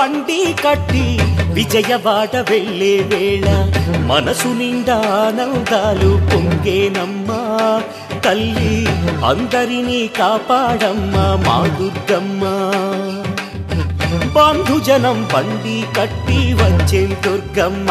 బండి కట్టి విజయవాడ వెళ్ళే వేళ మనసు నిండా ఆనందాలు పొంగేనమ్మా తల్లి అందరినీ కాపాడమ్మా మా దుర్గమ్మ బంధుజనం బండి కట్టి వచ్చే దుర్గమ్మ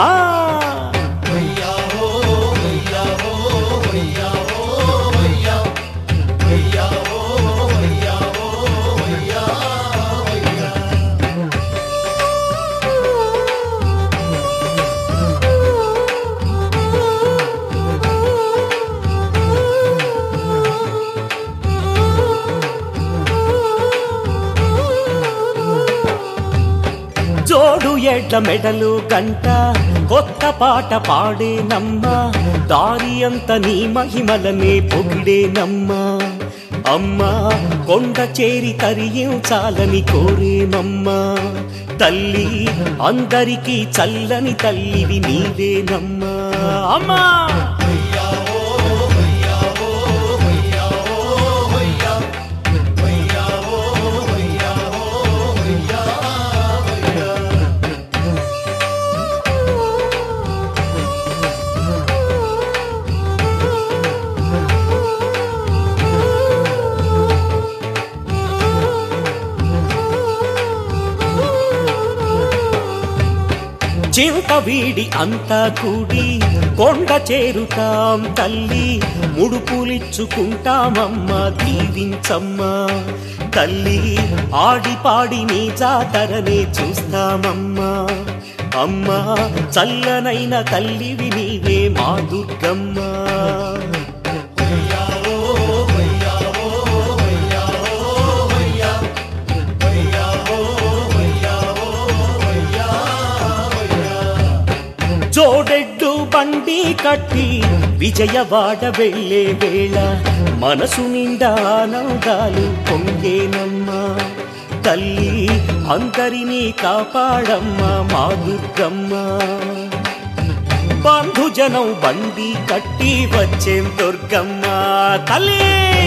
జోడు ఎడ్ల మెడలు గంట కొత్త పాట పాడేనమ్మా దారి అంత నీ మహిమలనే పొగిడేనమ్మా అమ్మా కొండ చేరి తరియించాలని కోరేనమ్మా తల్లి అందరికీ చల్లని తల్లివి నీవేనమ్మా అమ్మా చింత వీడి అంతా కూడి కొండ చేరుతాం తల్లి ముడుపులిచ్చుకుంటామమ్మా దీవించమ్మా తల్లి ఆడి పాడి నీ జాతరనే చూస్తామమ్మా అమ్మా చల్లనైన తల్లివి నీవే మా దుర్గమ్మ జోడెడ్డు బండి కట్టి విజయవాడ వెళ్ళే వేళ మనసు నిండా ఆనందాలు పొంగేనమ్మా తల్లి అందరినీ కాపాడమ్మా మా దుర్గమ్మ బంధుజనం బండి కట్టి వచ్చేం దుర్గమ్మ తల్లి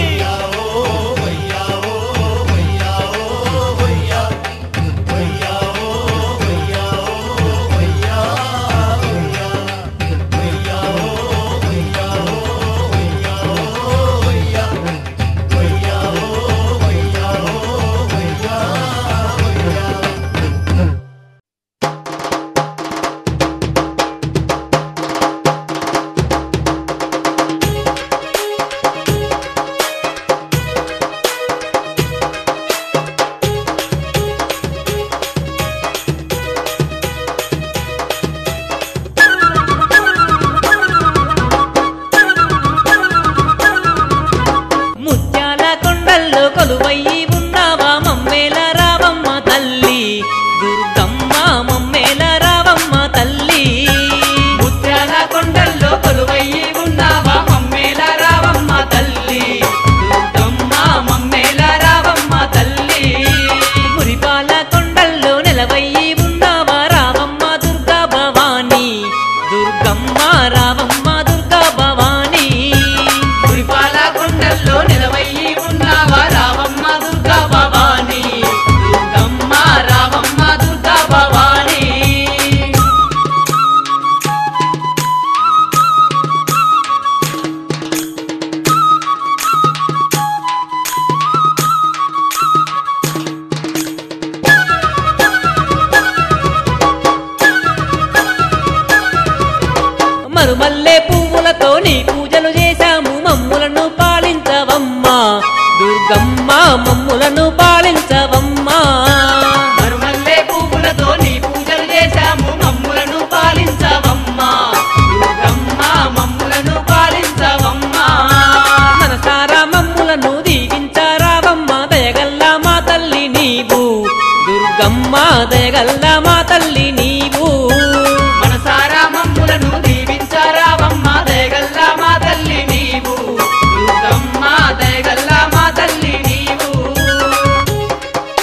ముత్యాల కొండల్లో కొలువయ్యి ఉన్నావా మమ్మేల రావమ్మ తల్లి దుర్గమ్మ మమ్మేల రావమ్మ తల్లి ముత్యాల కొండల్లో కొలువయ్యి ఉన్నావా మమ్మేల రావమ్మ తల్లి దుర్గమ్మ మమ్మేల రావమ్మ తల్లి మురిపాల కొండల్లో నెలవయ్యి ఉన్నావా రావమ్మ దుర్గా భవాని దుర్గమ్మ రావమ్మ దుర్గా భవాని కురిపాల కొండల్లో నిలవయ్యి ఉన్నావా రావమ్మ దుర్గా భవాని దుర్గమ్మ రావమ్మ దుర్గా భవాని మరుమల్లె పువ్వులతో నీ పూజలు చేశాము మమ్ములను పాలించవమ్మా దుర్గమ్మ మమ్ములను పాలించవమ్మా మరుమల్లే పువ్వులతో నీ పూజలు చేశాము మమ్ములను పాలించవమ్మా దుర్గమ్మ మమ్ములను పాలించవమ్మా మనసారా మమ్ములను దీవించారావమ్మ దయగల్ల మా తల్లి నీవు దుర్గమ్మ దయగల్ల మా తల్లి నీవు మనసారా మమ్ములను దీవించారావమ్మ దయగల్ల మా తల్లి నీవు దుర్గమ్మ దయగల్ల మా తల్లి నీవు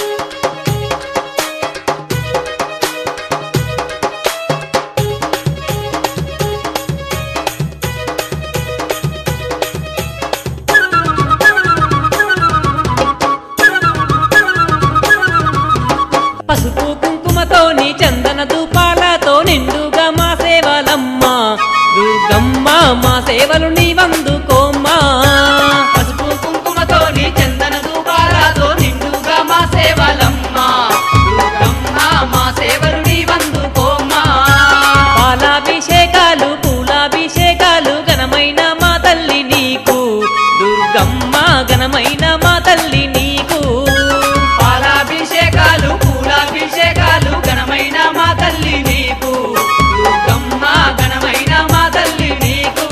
దూపాలతో నిండుగా మా సేవలమ్మ దుర్గమ్మ మా సేవలు నీవందుకోమ్మా పసుపు కుంకుమతోని చందన దూపాలతో నిండుగా మా సేవలమ్మ దుర్గమ్మ మా సేవలు నీవందుకోమ్మా పాలాభిషేకాలు పూలాభిషేకాలు ఘనమైన మా తల్లి నీకు దుర్గమ్మ ఘనమైన మా తల్లి నీకు పాలాభిషేకాలు పూలాభిషేకాలు ఘనమైన మా తల్లి నీకు దుర్గమ్మ ఘనమైన మా తల్లి నీకు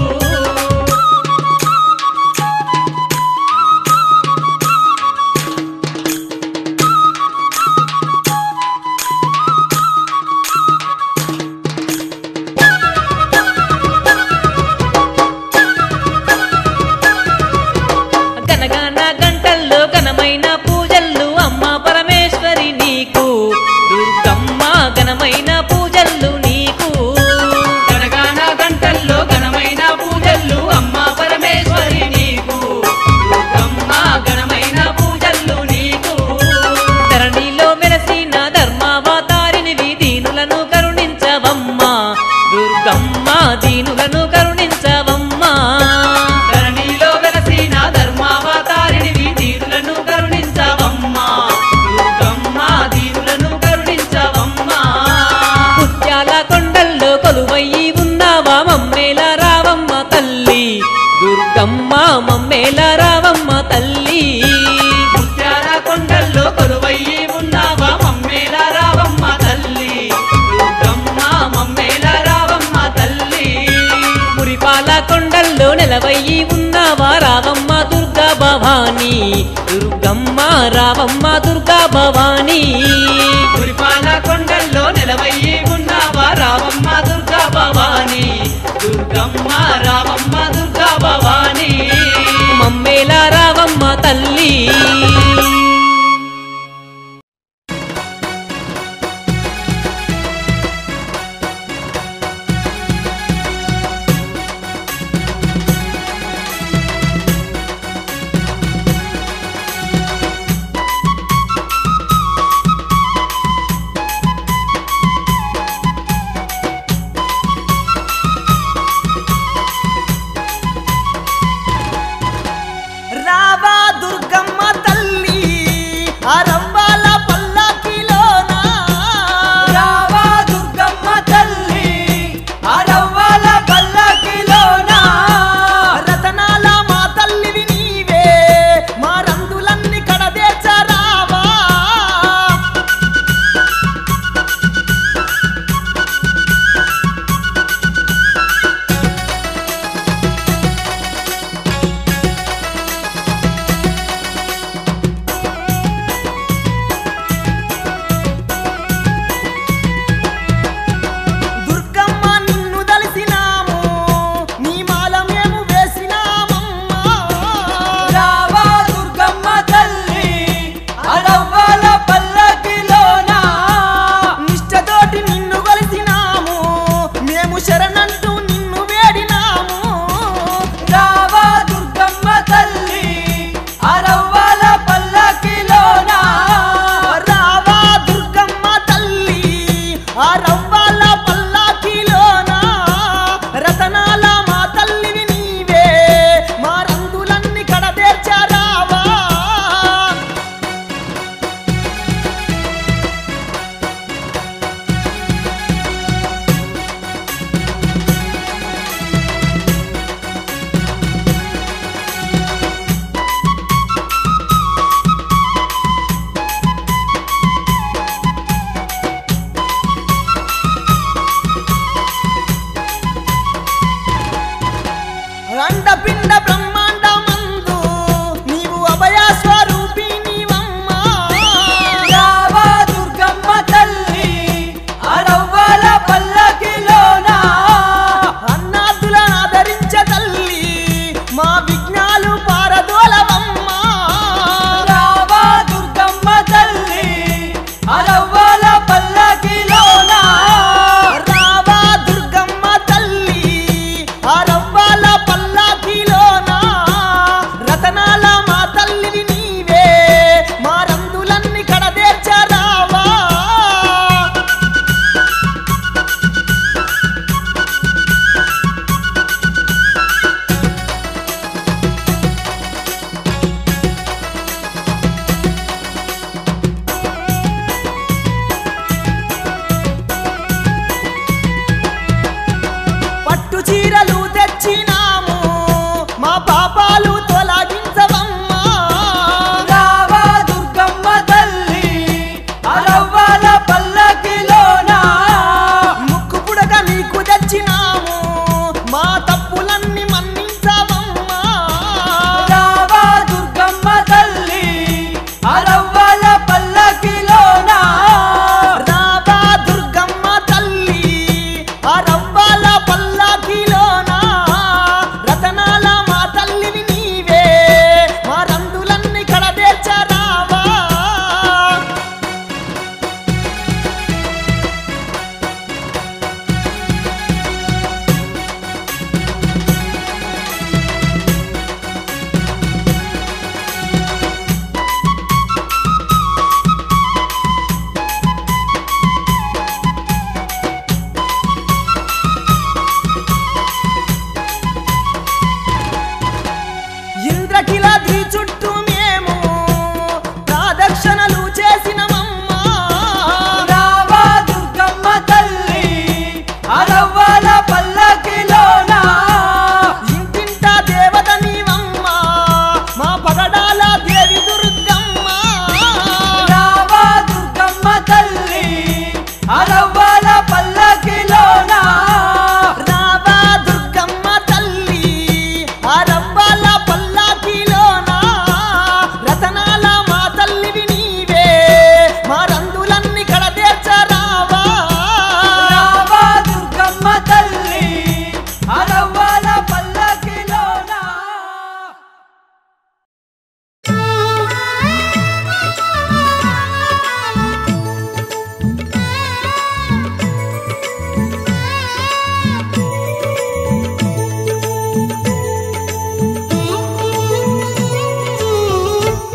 గనగాన గంటల్లో ఘనమైన పూజల్లు అమ్మ పరమేశ్వరి నీకు దుర్గమ్మ ఘనమైన పూజల్లు నీకు గణగాన గంటల్లో ఘనమైన పూజలు అమ్మ పరమేశ్వరి నీకు దుర్గమ్మ ఘనమైన పూజలు నీకు ధరణిలో వెలసిన ధర్మావతారినివి దీనులను కరుణించవమ్మా దుర్గమ్మ దీనులను కరుణించవమ్మా ధరణిలో వెలసిన ధర్మావతారిణివి దీనులను కరుణించవమ్మా దుర్గమ్మ దీనులను కరుణించవమ్మా ముత్యాల కొండల్లో కొలువయ్యి ఉన్నావా మమ్మేల రావమ్మ తల్లి దుర్గమ్మ మమ్మేల రావమ్మ తల్లి ముత్యాల కొండల్లో కొలువయ్యి ఉన్నావా మమ్మేల రావమ్మ తల్లి దుర్గమ్మ మమ్మేల రావమ్మ తల్లి మురిపాల కొండల్లో నెలవయ్యి ఉన్నావా రావమ్మ దుర్గా భవానీ దుర్గమ్మ రావమ్మ దుర్గా భవానీ గురిపాల కొండల్లో నిలవయ్యి ఉన్నావా రావమ్మ దుర్గా భవాని దుర్గమ్మ రావమ్మ దుర్గా భవాని మమ్మేల రావమ్మ తల్లి రావా దుర్గమ్మ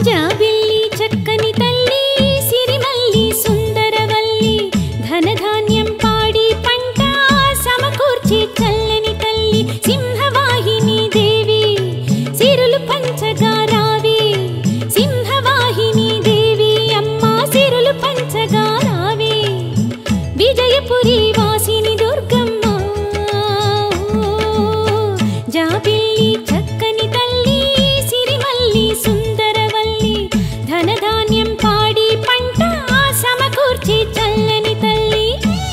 జాబిల్లి చక్కని తల్లి సిరిమల్లి సుందరవల్లి ధనధాన్యం పాడి పంట సమకూర్చి చల్లని తల్లి సింహవాహిని దేవి సిరులు పంచగా రావి సింహవాహిని దేవి అమ్మ సిరులు పంచగా రావి విజయపురి వాసిని దుర్గమ్మ జాబిల్లి చక్కని తల్లి సిరిమల్లి సుందరవల్లి ధనధాన్యం పాడి పంట సమకూర్చి చల్లని తల్లి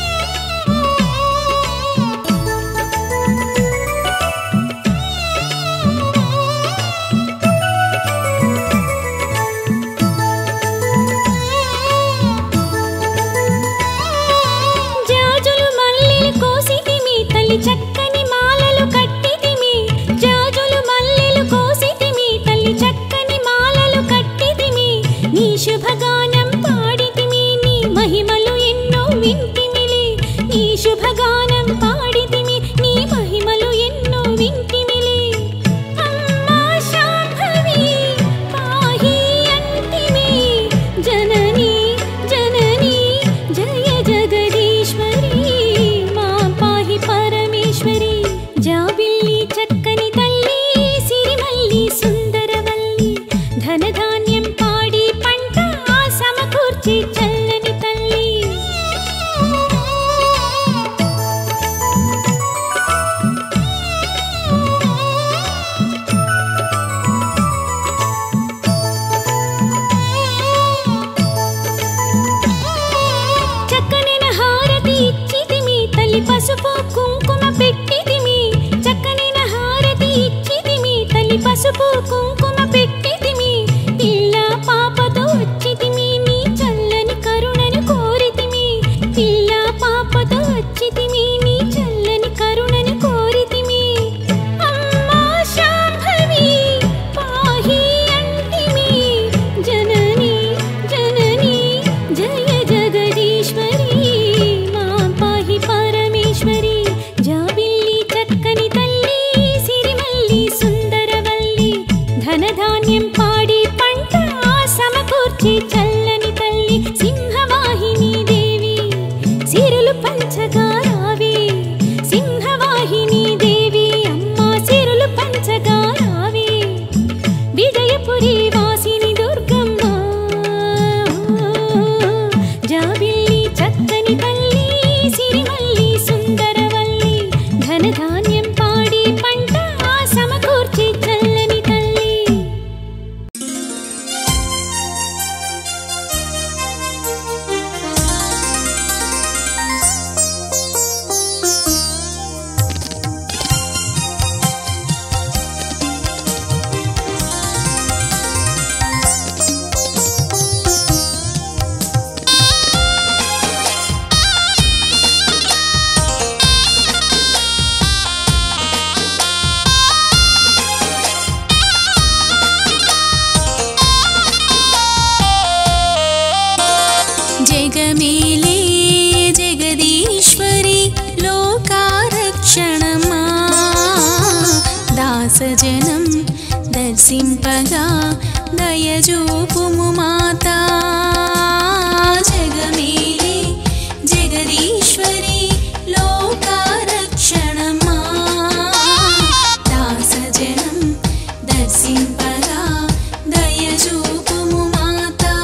జాజులు మల్లెలు కోసితిమి తల్లి చక్కని మాలలు కట్టితిమి జాజులు మల్లెలు కోసితిమి తల్లి చక్కని మాలలు కట్టితిమి నీ శుభగానం పాడితిమి నీ మహిమలు ఎన్నో వింటిమిలి నీ శుభగానం పాడితిమి నీ మహిమలు ఎన్నో వింటిమిలి అమ్మా శాంభవి పాహి అంటిమి జనని జనని జయ జగదీశ్వరి మా పాహి పరమేశ్వరి జాబిల్లి చక్కని తల్లి సిరిమల్లి సుందరవల్లి ధనధాన్యం పాడి పంట సమకూర్చి చల్లని తల్లి చక్కనైన హారతి ఇచ్చితిమి తల్లి పసుపు కుంకుమ పెట్టితిమి చక్కనైన హారతి ఇచ్చితిమి తల్లి పసుపు కుంకుమ పెట్టితిమి పిల్ల పాపతో వచ్చితిమి నీ చల్లని కరుణను కోరితిమి పిల్ల పాపతో వచ్చితిమి నీ చల్లని కరుణను కోరితిమి అమ్మా శాంభవి పాహి అంటిమి జనని జనని జయ జగదీశ్వరి మా పాహి పరమేశ్వరి జాబిల్లి చక్కని తల్లి సిరిమల్లి సుందరవల్లి ధనధాన్యం పాడి పంట సమకూర్చి చల్లని తల్లి సింహవాహిని దేవి సిరులు పంచగా రావి సింహవాహిని దేవి అమ్మ సిరులు పంచగా రావి విజయపురి వాసిని దుర్గమ్మ జాబిల్లి చక్కని తల్లి సిరిమల్లి సుందరవల్లి ధనధాన్యం పాడి పంట సమకూర్చి చల్లని తల్లి జగమేలే జగదీశ్వరి లోకారక్షణమా దాసజనం దర్శింపగా దయజూపుము మాతా జగమేలే జగదీశ్వరి లోకారక్షణమా దాసజనం దర్శింపగా దయజూపుము మాతా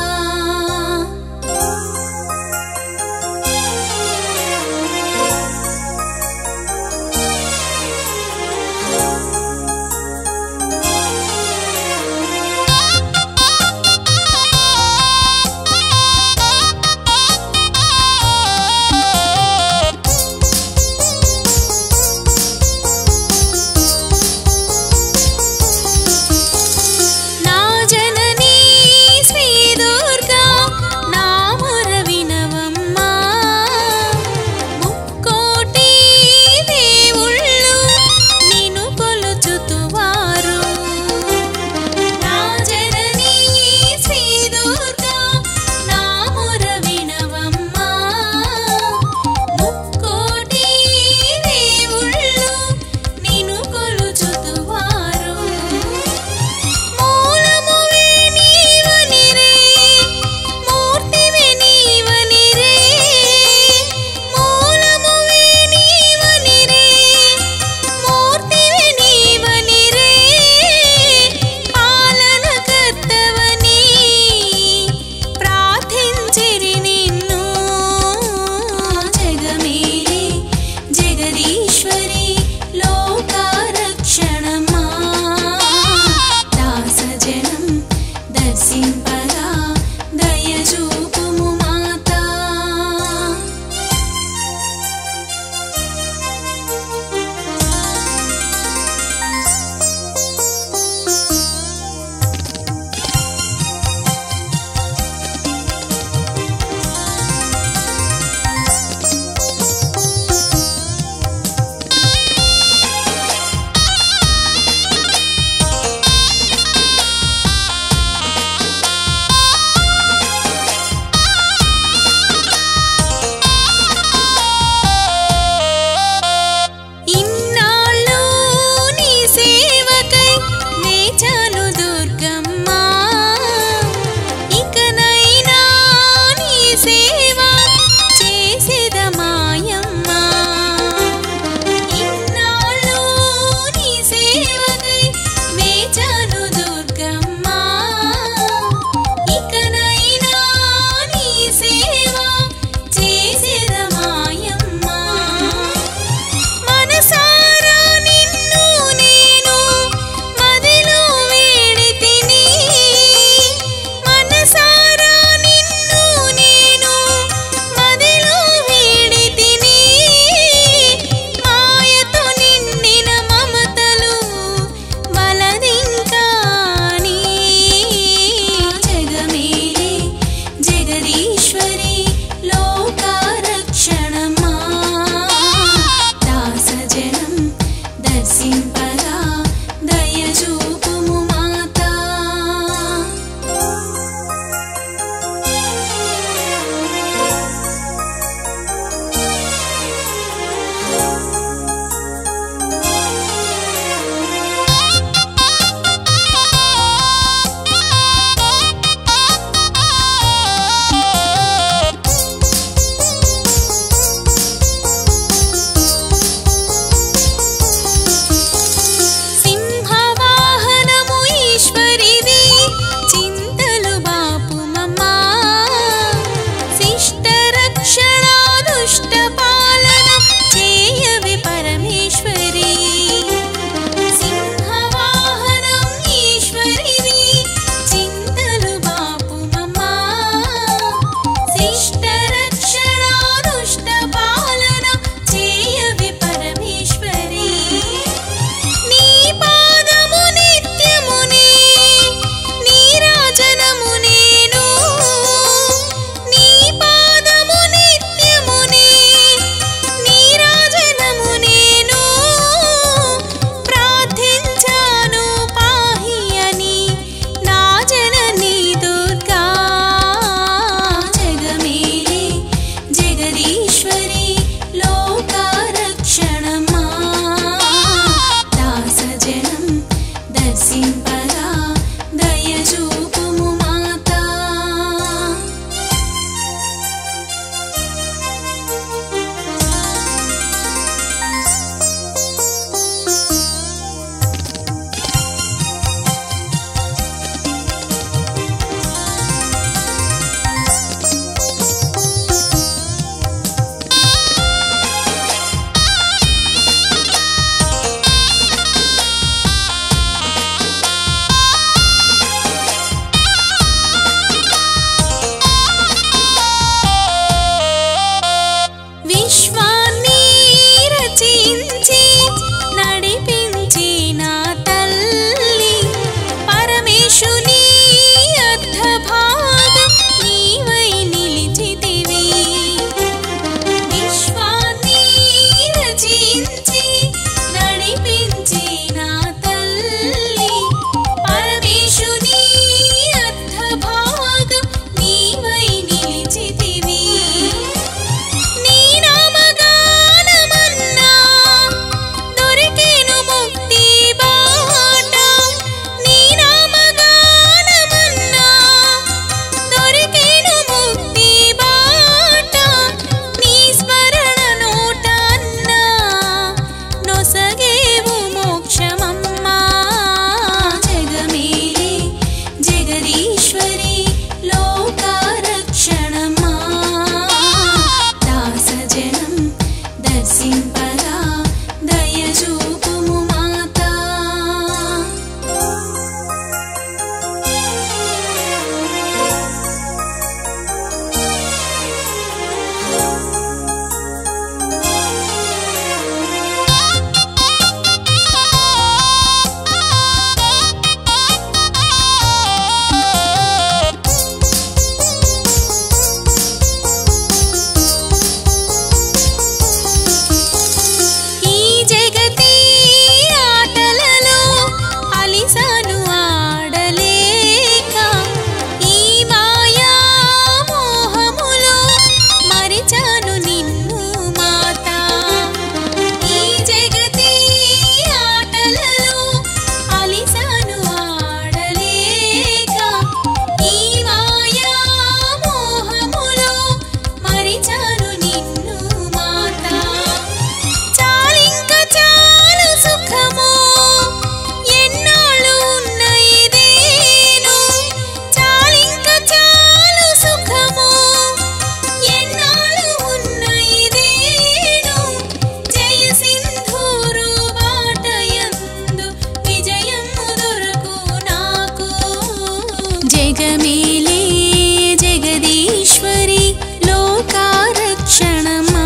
జగమేలే జగదీశ్వరి లోకారక్షణమా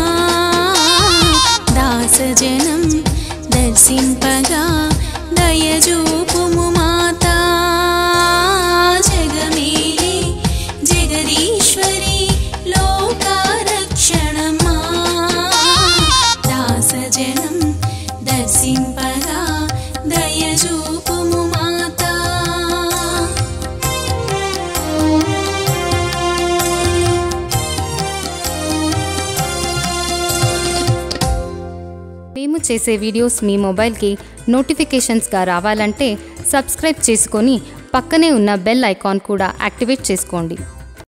దాసజనం దర్శింపగా దయజూపుము మాతా జగమేలే జగదీశ్వరి లోకారక్షణమా దాసజనం దర్శింపగా దయజూపుము మాతా మేము చేసే వీడియోస్ మీ మొబైల్కి నోటిఫికేషన్స్గా రావాలంటే సబ్స్క్రైబ్ చేసుకొని పక్కనే ఉన్న బెల్ ఐకాన్ కూడా యాక్టివేట్ చేసుకోండి